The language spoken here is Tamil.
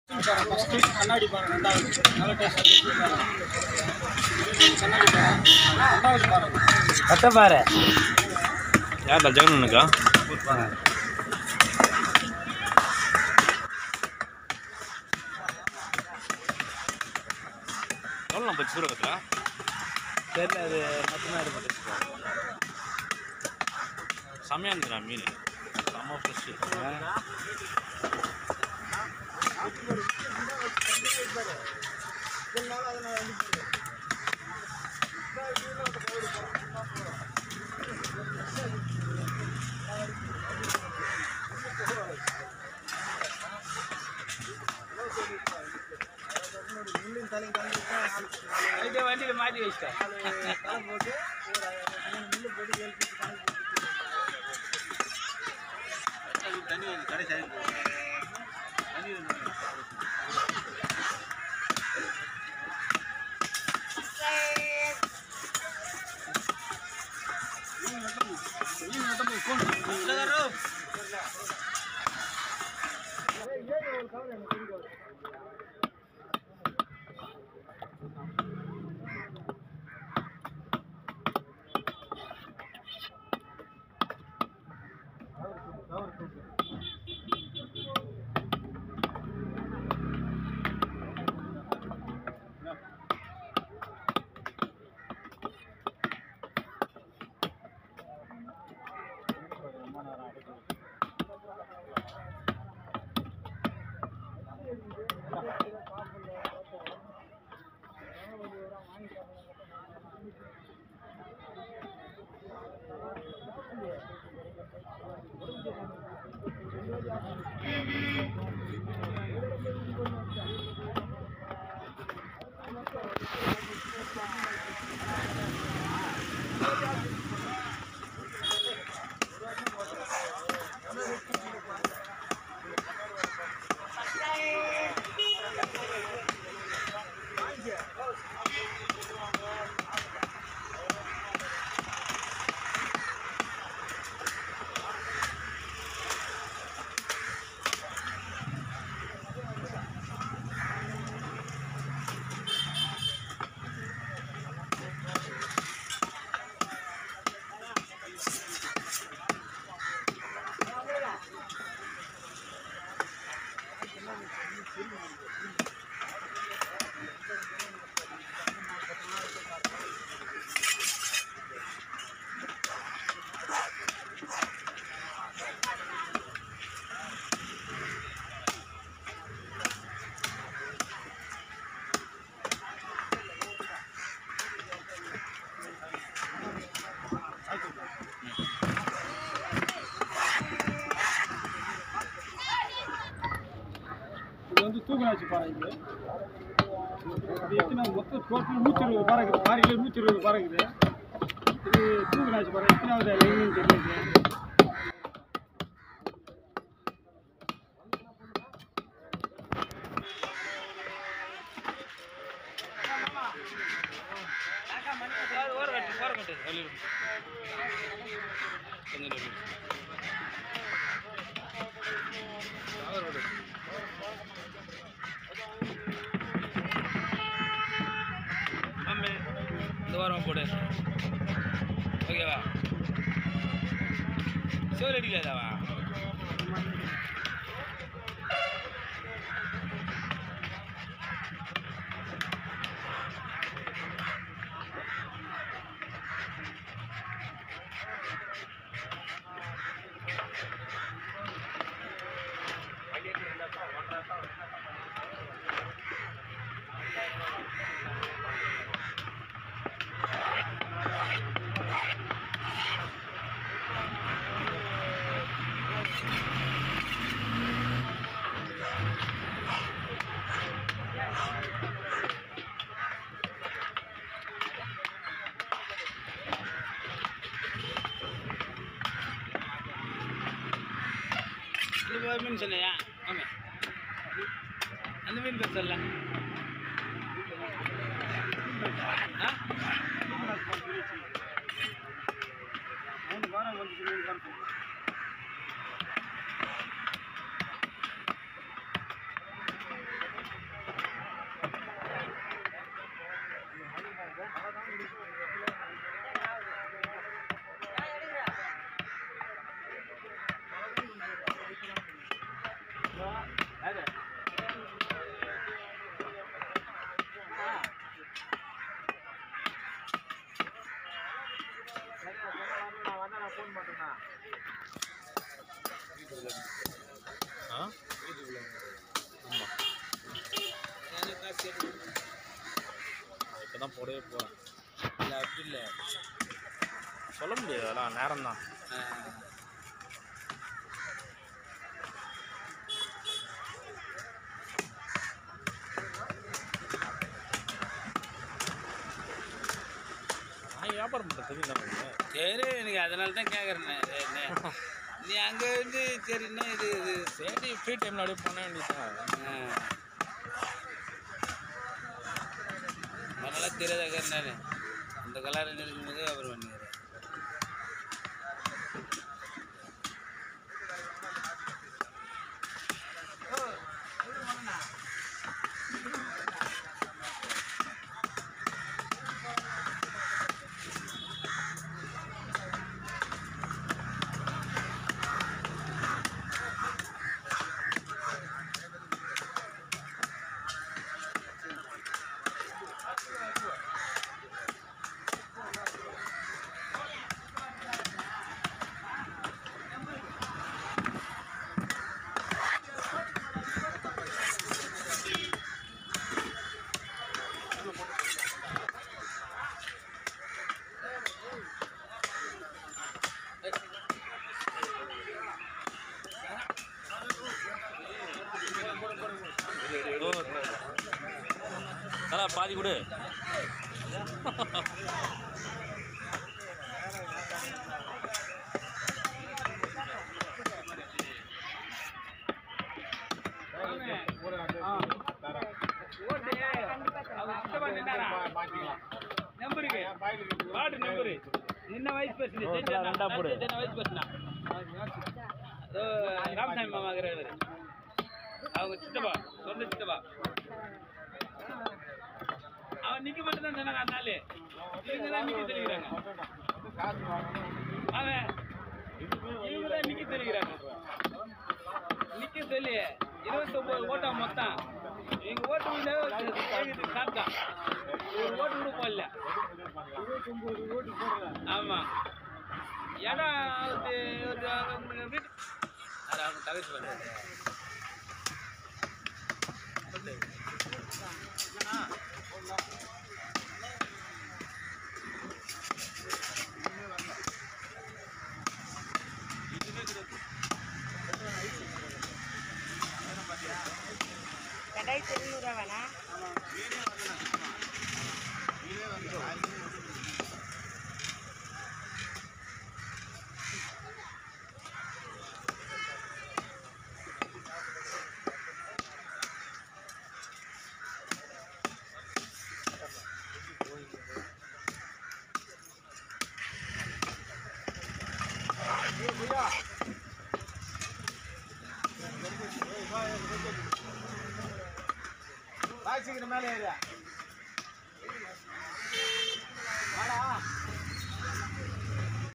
பாறை ஃபஸ்ட்டு கண்ணாடி பாறை ரெண்டாவது நல்ல டேஸ்ட் கண்ணாடி பாறை ரெண்டாவது பாறை பத்த பாரு யார்டா ஜெகனனுக்கா எவ்வளோ போச்சு சூரகத்தில் தெரியல அது மொத்தமாக இருக்குது செம்மையாக இருந்துடா மீன் செம்ம ஃப்ரெஷ்ஷு இதை வண்டியில் மாட்டி வச்சிட்டேன் இது வந்து தூக்கநாச்சி பாறை இது இது எத்தனை மொத்தம் டோட்டல் நூற்றி இருபது பாறை இருக்குது பாறையில் நூற்றி இருபது பாறை இருக்குது இது தூக்கநாச்சி பாறை எத்தனாவது லைன்னு தெரியல ஓர கட்டு ஓர கட்டு வெளியில் கொஞ்சம் வெளியில் அவரோட அம்மே இந்த வாரம் போடு ஓகேவா சோறு அடிக்காதாவா இந்த மீன் சொன்னையா ஆமே அந்த மீன் பேர் சொல்ல ஆ மூணு வாரம் வந்து இருபது வாரம் இப்போ தான் போடவே போகிறேன் இல்லை அப்படி இல்லை சொல்ல முடியாது அதெல்லாம் நேரம் தான் நான் வியாபாரம் பண்ணுறது தெரியும் உங்களுக்கு சரி எனக்கு அதனால தான் கேட்குறேன் நீ அங்கே வந்து சரி என்ன இது இது சரி ஃப்ரீ டைமில் அப்படியே பண்ண வேண்டியதுதான் அதனால தெரியாத நான் அந்த கலர் இருக்கும்போது அப்புறம் பண்ணிக்கிறேன் நல்லா பாதி கொடு நம்பருக்கு வார்டு நம்பரு நின்ன வயசு பேசுனேன் ரெண்டா போடு. சின்ன வயசு பேசுனா அதோ ராமசாமி மாமா இருக்கிறாரு அவங்க சித்தப்பா சொந்த சித்தப்பா அவன் நிக்க மட்டும் தான் சொன்னாங்க அந்த நாள் இவங்க தான் நிக்க தெரிவிக்கிறாங்க அவன் இவங்க தான் நிக்க தெரிவிக்கிறாங்க நிக்க சொல்லி இருபத்தொன்பது ஓட்டா மொத்தம் எங்க ஓட்டு வீடு கேக்குது காட்டான் ஒரு ஓட்டு கூட போடல இருபத்தொம்பது ஓட்டு போடல ஆமா ஏன்னா அது ஒரு அவங்க வீட்டு அது அவங்க தகச்சு பண்ணுறது ரெண்டாயிரத்தி எழுநூறுவா வேணா ராசிக்கிற மேலே ஏறியா